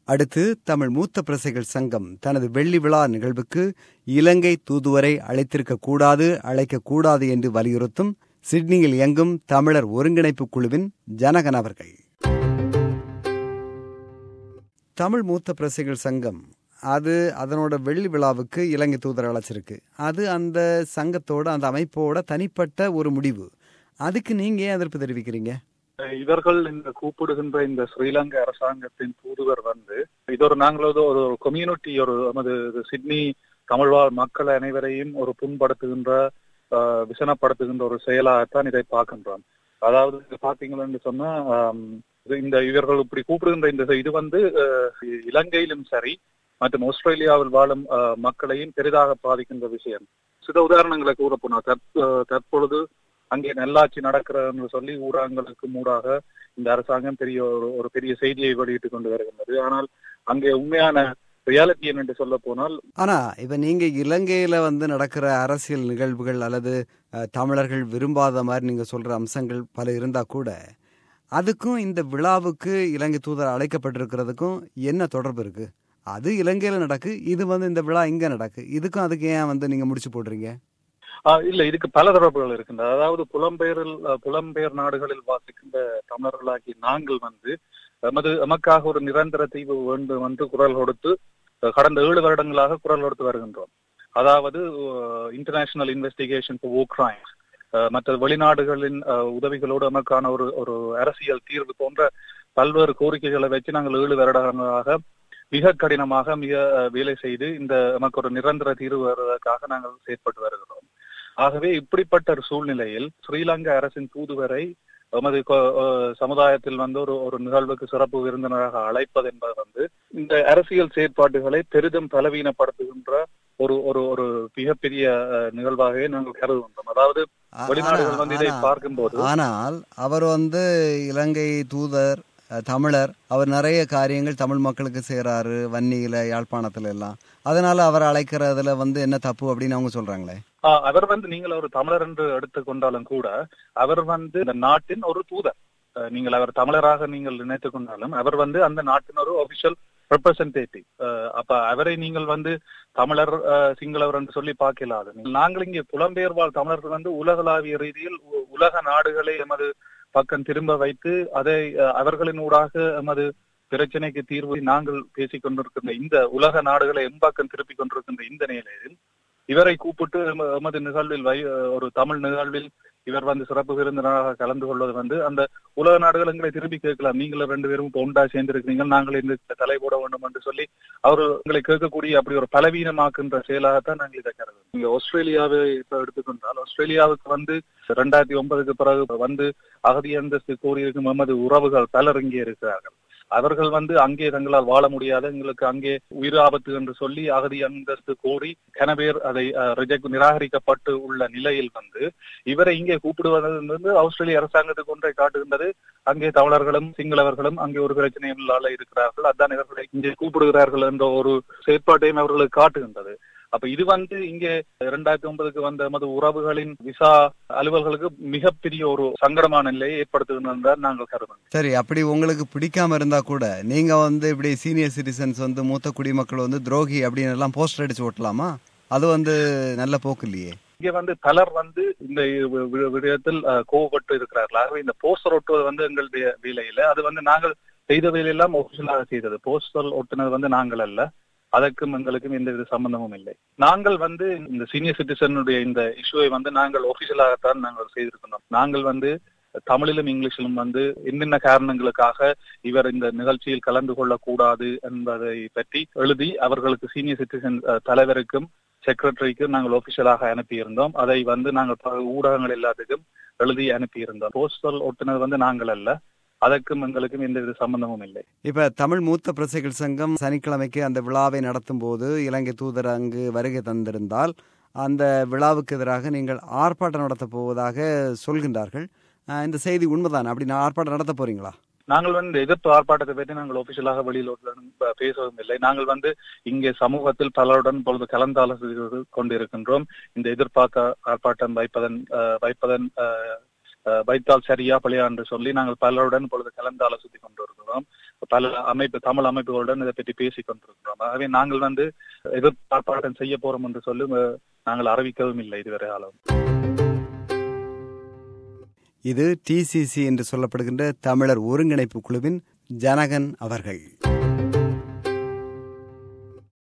அடுத்து தமிழ் மூத்த பிரசைகள் சங்கம் தனது வெள்ளி விழா நிகழ்வுக்கு இலங்கை தூதுவரை அழைத்திருக்க கூடாது அழைக்கக்கூடாது என்று வலியுறுத்தும் சிட்னியில் இயங்கும் தமிழர் ஒருங்கிணைப்பு குழுவின் ஜனகன் அவர்கள் தமிழ் மூத்த பிரசைகள் சங்கம் அது அதனோட வெள்ளி விழாவுக்கு இலங்கை தூதர் அழைச்சிருக்கு அது அந்த சங்கத்தோட அந்த அமைப்போட தனிப்பட்ட ஒரு முடிவு அதுக்கு நீங்க ஏன் எதிர்ப்பு தெரிவிக்கிறீங்க இவர்கள் இந்த கூப்பிடுகின்ற இந்த ஸ்ரீலங்கா அரசாங்கத்தின் தூதுவர் வந்து இது ஒரு நாங்களது ஒரு கம்யூனிட்டி ஒரு நமது சிட்னி தமிழ்வாழ் மக்கள் அனைவரையும் ஒரு புண்படுத்துகின்ற விசனப்படுத்துகின்ற ஒரு செயலாகத்தான் இதை பார்க்கின்றோம் அதாவது பாத்தீங்கன்னு சொன்னா இந்த இவர்கள் இப்படி கூப்பிடுகின்ற இந்த இது வந்து இலங்கையிலும் சரி மற்றும் ஆஸ்திரேலியாவில் வாழும் மக்களையும் பெரிதாக பாதிக்கின்ற விஷயம் சில உதாரணங்களை கூற போனா தற்பொழுது அங்கே நல்லாட்சி நடக்கிறதுன்னு சொல்லி ஊடகங்களுக்கு மூடாக இந்த அரசாங்கம் பெரிய ஒரு ஒரு பெரிய செய்தியை வெளியிட்டுக் கொண்டு வருகின்றது ஆனால் அங்கே உண்மையான ரியாலிட்டி என்னென்று சொல்ல போனால் ஆனா இப்ப நீங்க இலங்கையில வந்து நடக்கிற அரசியல் நிகழ்வுகள் அல்லது தமிழர்கள் விரும்பாத மாதிரி நீங்க சொல்ற அம்சங்கள் பல இருந்தா கூட அதுக்கும் இந்த விழாவுக்கு இலங்கை தூதர் அழைக்கப்பட்டிருக்கிறதுக்கும் என்ன தொடர்பு இருக்கு அது இலங்கையில நடக்கு இது வந்து இந்த விழா இங்க நடக்கு இதுக்கும் அதுக்கு ஏன் வந்து நீங்க முடிச்சு போடுறீங்க இல்ல இதுக்கு பல தொடர்புகள் இருக்கின்றன அதாவது புலம்பெயரில் புலம்பெயர் நாடுகளில் வாசிக்கின்ற தமிழர்களாகி நாங்கள் வந்து எமது எமக்காக ஒரு நிரந்தர தீர்வு வேண்டும் என்று குரல் கொடுத்து கடந்த ஏழு வருடங்களாக குரல் கொடுத்து வருகின்றோம் அதாவது இன்டர்நேஷனல் இன்வெஸ்டிகேஷன் ஓ கிரைம்ஸ் மற்ற வெளிநாடுகளின் உதவிகளோடு நமக்கான ஒரு ஒரு அரசியல் தீர்வு போன்ற பல்வேறு கோரிக்கைகளை வச்சு நாங்கள் ஏழு வருடங்களாக மிக கடினமாக மிக வேலை செய்து இந்த நமக்கு ஒரு நிரந்தர தீர்வு வருவதற்காக நாங்கள் செயற்பட்டு வருகிறோம் ஆகவே இப்படிப்பட்ட ஒரு சூழ்நிலையில் ஸ்ரீலங்கா அரசின் தூதுவரை எமது சமுதாயத்தில் வந்து ஒரு ஒரு நிகழ்வுக்கு சிறப்பு விருந்தினராக அழைப்பது என்பது வந்து இந்த அரசியல் செயற்பாடுகளை பெரிதும் பலவீனப்படுத்துகின்ற ஒரு ஒரு ஒரு மிகப்பெரிய நிகழ்வாகவே நாங்கள் கருதுகின்றோம் அதாவது வெளிநாடுகள் வந்து இதை பார்க்கும்போது ஆனால் அவர் வந்து இலங்கை தூதர் தமிழர் அவர் நிறைய காரியங்கள் தமிழ் மக்களுக்கு செய்யறாரு வன்னியில யாழ்ப்பாணத்துல எல்லாம் அதனால அவர் அழைக்கிறதுல வந்து என்ன தப்பு அப்படின்னு அவங்க சொல்றாங்களே அவர் வந்து நீங்கள் ஒரு தமிழர் என்று எடுத்துக்கொண்டாலும் கூட அவர் வந்து இந்த நாட்டின் ஒரு தூதர் நீங்கள் அவர் தமிழராக நீங்கள் நினைத்துக் கொண்டாலும் அவர் வந்து அந்த நாட்டின் ஒரு ஒபிஷியல் ரெப்ரசன்டேட்டிவ் அப்ப அவரை நீங்கள் வந்து தமிழர் சிங்களவர் என்று சொல்லி பார்க்கலாது நாங்கள் இங்கே புலம்பெயர் வாழ் தமிழர்கள் வந்து உலகளாவிய ரீதியில் உலக நாடுகளை எமது பக்கம் திரும்ப வைத்து அதை அவர்களின் ஊடாக எமது பிரச்சனைக்கு தீர்வு நாங்கள் பேசிக் கொண்டிருக்கின்ற இந்த உலக நாடுகளை எம்பாக்கம் திருப்பிக் கொண்டிருக்கின்ற இந்த நிலையில் இவரை கூப்பிட்டு எமது நிகழ்வில் வை ஒரு தமிழ் நிகழ்வில் இவர் வந்து சிறப்பு விருந்தினராக கலந்து கொள்வது வந்து அந்த உலக நாடுகள் எங்களை திரும்பி கேட்கலாம் நீங்களும் ரெண்டு பேரும் இப்போ ஒன்றா சேர்ந்திருக்கிறீங்க நாங்கள் இந்த தலை போட வேண்டும் என்று சொல்லி அவர் எங்களை கேட்கக்கூடிய அப்படி ஒரு பலவீனமாக்குன்ற செயலாகத்தான் நாங்கள் இதை கருதும் நீங்க ஆஸ்திரேலியாவை இப்ப எடுத்துக்கொண்டால் ஆஸ்திரேலியாவுக்கு வந்து ரெண்டாயிரத்தி ஒன்பதுக்கு பிறகு வந்து அகதி அந்தஸ்து கோரியிருக்கும் எமது உறவுகள் பலர் இங்கே இருக்கிறார்கள் அவர்கள் வந்து அங்கே தங்களால் வாழ முடியாது எங்களுக்கு அங்கே உயிர் ஆபத்து என்று சொல்லி அகதி அந்தஸ்து கோரி கனவேர் அதை ரிஜெக்ட் நிராகரிக்கப்பட்டு உள்ள நிலையில் வந்து இவரை இங்கே கூப்பிடுவது வந்து ஆஸ்திரேலிய அரசாங்கத்துக்கு ஒன்றை காட்டுகின்றது அங்கே தமிழர்களும் சிங்களவர்களும் அங்கே ஒரு பிரச்சனையில்லால இருக்கிறார்கள் அதான் இவர்களை இங்கே கூப்பிடுகிறார்கள் என்ற ஒரு செயற்பாட்டையும் அவர்களுக்கு காட்டுகின்றது அப்ப இது வந்து இங்கே இரண்டாயிரத்தி ஒன்பதுக்கு வந்த எமது உறவுகளின் விசா அலுவல்களுக்கு மிகப்பெரிய ஒரு சங்கடமான நிலையை ஏற்படுத்துகின்றார் நாங்கள் கருதுகிறோம் சரி அப்படி உங்களுக்கு பிடிக்காம இருந்தா கூட நீங்க வந்து இப்படி சீனியர் சிட்டிசன்ஸ் வந்து மூத்த குடிமக்கள் வந்து துரோகி அப்படின்னு எல்லாம் போஸ்டர் அடிச்சு ஓட்டலாமா அது வந்து நல்ல போக்கு இல்லையே இங்க வந்து பலர் வந்து இந்த விடயத்தில் கோவப்பட்டு இருக்கிறார்கள் ஆகவே இந்த போஸ்டர் ஒட்டுவது வந்து எங்களுடைய வேலையில அது வந்து நாங்கள் செய்த வேலையெல்லாம் ஒபிஷியலாக செய்தது போஸ்டர் ஒட்டுனது வந்து நாங்கள் அல்ல அதற்கும் எங்களுக்கும் எந்த வித சம்பந்தமும் இல்லை நாங்கள் வந்து இந்த சீனியர் சிட்டிசனுடைய இந்த இஷ்யூவை வந்து நாங்கள் ஒபிஷியலாகத்தான் நாங்கள் செய்திருக்கணும் நாங்கள் வந்து தமிழிலும் இங்கிலீஷிலும் வந்து என்னென்ன காரணங்களுக்காக இவர் இந்த நிகழ்ச்சியில் கலந்து கொள்ளக்கூடாது என்பதை பற்றி எழுதி அவர்களுக்கு சீனியர் சிட்டிசன் தலைவருக்கும் செக்ரட்டரிக்கும் நாங்கள் ஒபிஷியலாக அனுப்பியிருந்தோம் அதை வந்து நாங்கள் ஊடகங்கள் எல்லாத்துக்கும் எழுதி அனுப்பியிருந்தோம் போஸ்டல் ஒட்டுனது வந்து நாங்கள் அல்ல அதற்கும் எங்களுக்கும் எந்தவித சம்பந்தமும் இல்லை இப்ப தமிழ் மூத்த பிரசைகள் சங்கம் சனிக்கிழமைக்கு அந்த விழாவை நடத்தும் போது இலங்கை தூதர் அங்கு வருகை தந்திருந்தால் அந்த விழாவுக்கு எதிராக நீங்கள் ஆர்ப்பாட்டம் நடத்த போவதாக சொல்கின்றார்கள் இந்த செய்தி உண்மைதான் அப்படி நான் ஆர்ப்பாட்டம் நடத்த போறீங்களா நாங்கள் வந்து எதிர்ப்பு ஆர்ப்பாட்டத்தை பற்றி நாங்கள் ஒபிஷியலாக வெளியில் பேசவும் இல்லை நாங்கள் வந்து இங்கே சமூகத்தில் பலருடன் பொழுது கலந்தாலோசி கொண்டிருக்கின்றோம் இந்த எதிர்பார்க்க ஆர்ப்பாட்டம் வைப்பதன் வைப்பதன் வைத்தால் சரியா பழியா என்று சொல்லி நாங்கள் பலருடன் இப்பொழுது கலந்து ஆலோசித்துக் கொண்டிருக்கிறோம் பல அமைப்பு தமிழ் அமைப்புகளுடன் இதை பற்றி பேசிக் கொண்டிருக்கிறோம் ஆகவே நாங்கள் வந்து எதிர்பார்ப்பாட்டம் செய்ய போறோம் என்று சொல்லி அஹ், நாங்கள் அறிவிக்கவும் இல்லை இதுவரை காலம் இது டிசிசி என்று சொல்லப்படுகின்ற தமிழர் ஒருங்கிணைப்பு குழுவின் ஜனகன் அவர்கள்